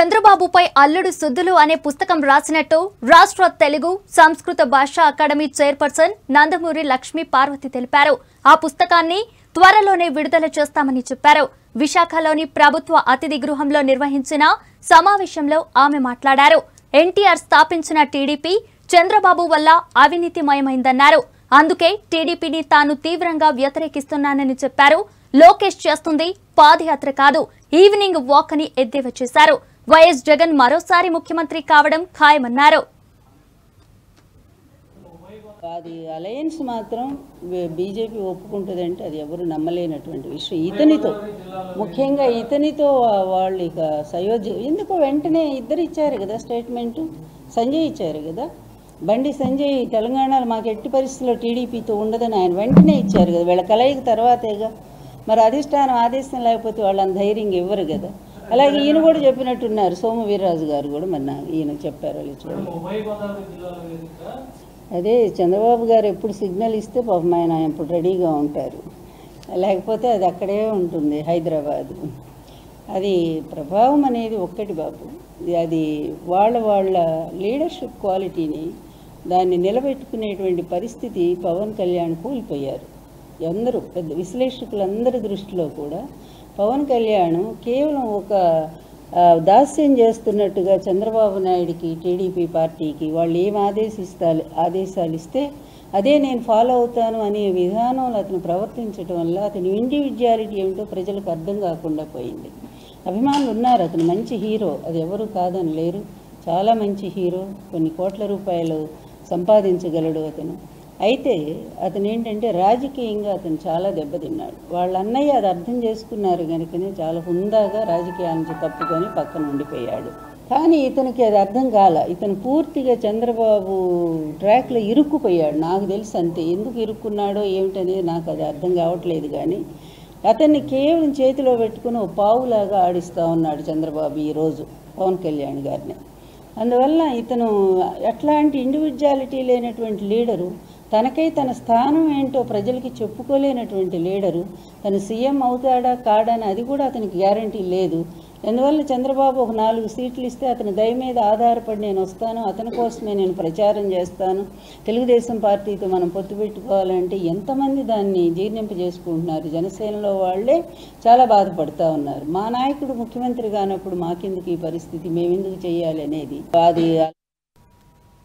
చంద్రబాబుపై అల్లుడు సుద్దులు అనే పుస్తకం రాసినట్టు రాష్ట్ర తెలుగు సంస్కృత భాషా అకాడమీ చైర్పర్సన్ నందమూరి లక్ష్మీ పార్వతి తెలిపారు ఆ పుస్తకాన్ని త్వరలోనే విడుదల చేస్తామని చెప్పారు విశాఖలోని ప్రభుత్వ అతిథి గృహంలో నిర్వహించిన సమావేశంలో ఆమె మాట్లాడారు ఎన్టీఆర్ స్థాపించిన టీడీపీ చంద్రబాబు వల్ల అవినీతిమయమైందన్నారు అందుకే టీడీపీని తాను తీవ్రంగా వ్యతిరేకిస్తున్నానని చెప్పారు లోకేష్ చేస్తుంది పాదయాత్ర కాదు ఈవినింగ్ వాక్ అని ఎద్దేవా చేశారు వైఎస్ జగన్ మరోసారి ముఖ్యమంత్రి కావడం ఖాయమన్నారు అది అలయన్స్ మాత్రం బీ- బీజేపీ ఒప్పుకుంటుందంటే అది ఎవరు నమ్మలేనటువంటి విషయం ఇతనితో ముఖ్యంగా ఇతనితో వా- వాళ్ళు ఇక సయోధ్య ఎందుకు వెంటనే ఇద్దరు ఇచ్చారు కదా స్టేట్మెంటు సంజయ్ ఇచ్చారు కదా బండి సంజయ్ తెలంగాణలో మాకు ఎట్టి పరిస్థితుల్లో టీడీపీతో ఉండదని ఆయన వెంటనే ఇచ్చారు కదా వీళ్ళ కలయిక తర్వాతేగా మరి అధిష్టానం ఆదేశం లేకపోతే వాళ్ళని ధైర్యంగా ఇవ్వరు కదా అలాగే ఈయన కూడా చెప్పినట్టున్నారు సోము వీర్రాజు గారు కూడా మరి నాకు ఈయన చెప్పారు వాళ్ళు చూడండి అదే చంద్రబాబు గారు ఎప్పుడు సిగ్నల్ ఇస్తే పాపం ఆయన ఎప్పుడు రెడీగా ఉంటారు లేకపోతే అది అక్కడే ఉంటుంది హైదరాబాద్ అది ప్రభావం అనేది ఒక్కటి బాబు అది వాళ్ళ వాళ్ళ లీడర్షిప్ క్వాలిటీని దాన్ని నిలబెట్టుకునేటువంటి పరిస్థితి పవన్ కళ్యాణ్ కూలిపోయారు అందరూ పెద్ద విశ్లేషకులందరి దృష్టిలో కూడా పవన్ కళ్యాణ్ కేవలం ఒక ఆ, దాస్యం చేస్తున్నట్టుగా చంద్రబాబు నాయుడికి టీడీపీ పార్టీకి వాళ్ళు ఏం ఆదేశిస్తారు ఆదేశాలు ఇస్తే అదే నేను ఫాలో అవుతాను అనే విధానంలో అతను ప్రవర్తించడం వల్ల అతని ఇండివిజువాలిటీ ఏమిటో ప్రజలకు అర్థం కాకుండా పోయింది అభిమానులు ఉన్నారు అతను మంచి హీరో అది ఎవరు కాదని లేరు చాలా మంచి హీరో కొన్ని కోట్ల రూపాయలు సంపాదించగలడు అతను అయితే అతను ఏంటంటే రాజకీయంగా అతను చాలా దెబ్బతిన్నాడు వాళ్ళ అన్నయ్య అది అర్థం చేసుకున్నారు కనుకనే చాలా హుందాగా రాజకీయాల నుంచి తప్పుకొని పక్కన ఉండిపోయాడు కానీ ఇతనికి అది అర్థం కాల ఇతను పూర్తిగా చంద్రబాబు ట్రాక్లో ఇరుక్కుపోయాడు నాకు తెలుసు అంతే ఎందుకు ఇరుక్కున్నాడో ఏమిటనేది నాకు అది అర్థం కావట్లేదు కానీ అతన్ని కేవలం చేతిలో పెట్టుకుని ఓ పావులాగా ఆడిస్తూ ఉన్నాడు చంద్రబాబు ఈరోజు పవన్ కళ్యాణ్ గారిని అందువల్ల ఇతను ఎట్లాంటి ఇండివిజువాలిటీ లేనటువంటి లీడరు తనకై తన స్థానం ఏంటో ప్రజలకి చెప్పుకోలేనటువంటి లీడరు తను సీఎం అవుతాడా కాడా అని అది కూడా అతనికి గ్యారంటీ లేదు అందువల్ల చంద్రబాబు ఒక నాలుగు సీట్లు ఇస్తే అతని దయ మీద ఆధారపడి నేను వస్తాను అతని కోసమే నేను ప్రచారం చేస్తాను తెలుగుదేశం పార్టీతో మనం పొత్తు పెట్టుకోవాలంటే ఎంతమంది దాన్ని జీర్ణింపజేసుకుంటున్నారు జనసేనలో వాళ్ళే చాలా బాధపడుతూ ఉన్నారు మా నాయకుడు ముఖ్యమంత్రి కానప్పుడు మాకెందుకు ఈ పరిస్థితి మేమెందుకు చేయాలి అనేది అది